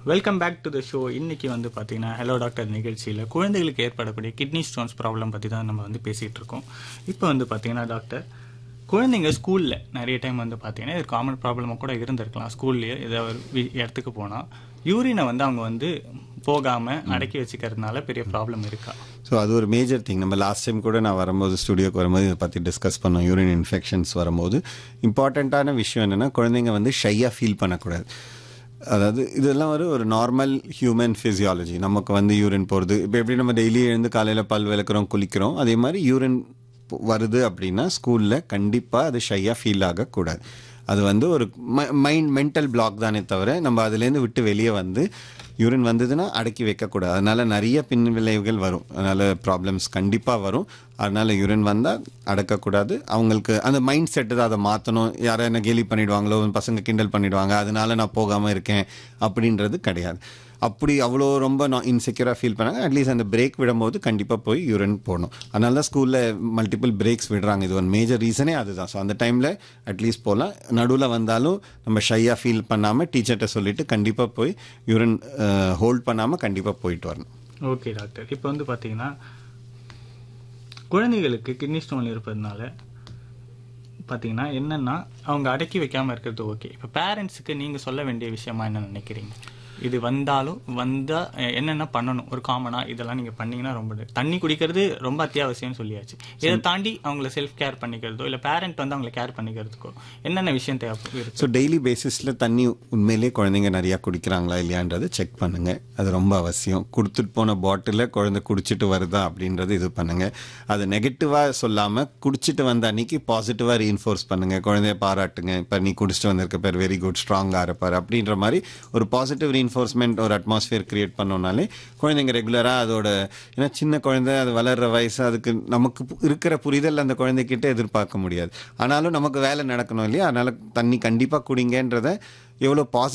Welcome back to the show இன்னைக்கு வந்து பார்த்தீங்கன்னா ஹலோ டாக்டர் நிகழ்ச்சியில் குழந்தைகளுக்கு ஏற்படக்கூடிய கிட்னி ஸ்டோன்ஸ் ப்ராப்ளம் பற்றி தான் நம்ம வந்து பேசிகிட்டு இருக்கோம் இப்போ வந்து பார்த்தீங்கன்னா டாக்டர் குழந்தைங்க ஸ்கூலில் நிறைய டைம் வந்து பார்த்தீங்கன்னா இது காமன் ப்ராப்ளமாக கூட இருந்திருக்கலாம் ஸ்கூல்லேயே ஏதாவது ஒரு வி- இடத்துக்கு போனால் யூரினை வந்து அவங்க வந்து போகாமல் அடக்கி வச்சுக்கிறதுனால பெரிய ப்ராப்ளம் இருக்கா ஸோ அது ஒரு மேஜர் திங் நம்ம லாஸ்ட் டைம் கூட நான் வரும்போது ஸ்டுடியோக்கு வரும்போது இதை பற்றி டிஸ்கஸ் பண்ணோம் யூரின் இன்ஃபெக்ஷன்ஸ் வரும்போது இம்பார்ட்டண்ட்டான விஷயம் என்னென்னா குழந்தைங்க வந்து ஷையாக ஃபீல் பண்ணக்கூடாது அதாவது இதெல்லாம் ஒரு ஒரு நார்மல் ஹியூமன் ஃபிசியாலஜி நமக்கு வந்து யூரின் போகிறது இப்போ எப்படி நம்ம டெய்லி எழுந்து காலையில் பல் விளக்குறோம் குளிக்கிறோம் அதே மாதிரி யூரின் வருது அப்படின்னா ஸ்கூலில் கண்டிப்பாக அது ஷையாக ஃபீல் ஆகக்கூடாது அது வந்து ஒரு மைண்ட் மென்டல் பிளாக் தானே தவிர நம்ம அதுலேருந்து விட்டு வெளியே வந்து யூரின் வந்ததுன்னா அடக்கி வைக்கக்கூடாது அதனால நிறைய பின் விளைவுகள் வரும் அதனால ப்ராப்ளம்ஸ் கண்டிப்பாக வரும் அதனால யூரின் வந்தால் அடக்கக்கூடாது அவங்களுக்கு அந்த மைண்ட் செட்டு தான் அதை மாற்றணும் யாரை என்ன கேலி பண்ணிடுவாங்களோ பசங்க கிண்டல் பண்ணிடுவாங்க அதனால நான் போகாமல் இருக்கேன் அப்படின்றது கிடையாது அப்படி அவ்வளோ ரொம்ப நான் இன்செக்யூராக ஃபீல் பண்ணாங்க அட்லீஸ்ட் அந்த பிரேக் விடும்போது கண்டிப்பாக போய் யூரின் போகணும் அதனால தான் ஸ்கூலில் மல்டிபிள் பிரேக்ஸ் விடுறாங்க இது ஒன் மேஜர் ரீசனே அதுதான் ஸோ அந்த டைமில் அட்லீஸ்ட் போகலாம் நடுவில் வந்தாலும் நம்ம ஷையாக ஃபீல் பண்ணாமல் டீச்சர்கிட்ட சொல்லிட்டு கண்டிப்பாக போய் யூரின் ஹோல்ட் பண்ணாமல் கண்டிப்பாக போயிட்டு வரணும் ஓகே டாக்டர் இப்போ வந்து பார்த்தீங்கன்னா குழந்தைகளுக்கு கிட்னி ஸ்டோன் இருப்பதுனால பார்த்தீங்கன்னா என்னன்னா அவங்க அடக்கி வைக்காம இருக்கிறது ஓகே இப்போ பேரண்ட்ஸுக்கு நீங்கள் சொல்ல வேண்டிய விஷயமா என்ன நினைக்கிறீங்க இது வந்தாலும் வந்தால் என்னென்ன பண்ணணும் ஒரு காமனாக இதெல்லாம் நீங்கள் பண்ணீங்கன்னா ரொம்ப நல்லது. தண்ணி குடிக்கிறது ரொம்ப அத்தியாவசியம்னு சொல்லியாச்சு இதை தாண்டி அவங்கள செல்ஃப் கேர் பண்ணிக்கிறதோ இல்லை பேரண்ட் வந்து அவங்கள கேர் பண்ணிக்கிறதுக்கோ என்னென்ன விஷயம் தேவை இருக்கு ஸோ டெய்லி பேசிஸில் தண்ணி உண்மையிலேயே குழந்தைங்க நிறையா குடிக்கிறாங்களா இல்லையான்றதை செக் பண்ணுங்க அது ரொம்ப அவசியம் கொடுத்துட்டு போன பாட்டிலில் குழந்தை குடிச்சிட்டு வருதா அப்படின்றது இது பண்ணுங்க அது நெகட்டிவாக சொல்லாமல் குடிச்சிட்டு வந்த அன்னைக்கு பாசிட்டிவாக ரீஇன்ஃபோர்ஸ் பண்ணுங்க குழந்தைய பாராட்டுங்க இப்போ நீ குடிச்சிட்டு வந்திருக்க பேர் வெரி குட் ஸ்ட்ராங்காக இருப்பார் அப்படின்ற மாதிரி ஒரு பாசிட்டிவ் ரீஇன்ஃபோர்ஸ்மெண்ட் ஒரு அட்மாஸ்பியர் கிரியேட் பண்ணோம்னாலே குழந்தைங்க ரெகுலராக அதோட ஏன்னா சின்ன குழந்தை அது வளர்ற வயசு அதுக்கு நமக்கு பு- இருக்கிற புரிதல் அந்த குழந்தைகிட்ட எதிர்பார்க்க முடியாது ஆனாலும் நமக்கு வேலை நடக்கணும் இல்லையா அதனால தண்ணி கண்டிப்பாக குடிங்கன்றத எவ்வளோ பாசிட்டிவ்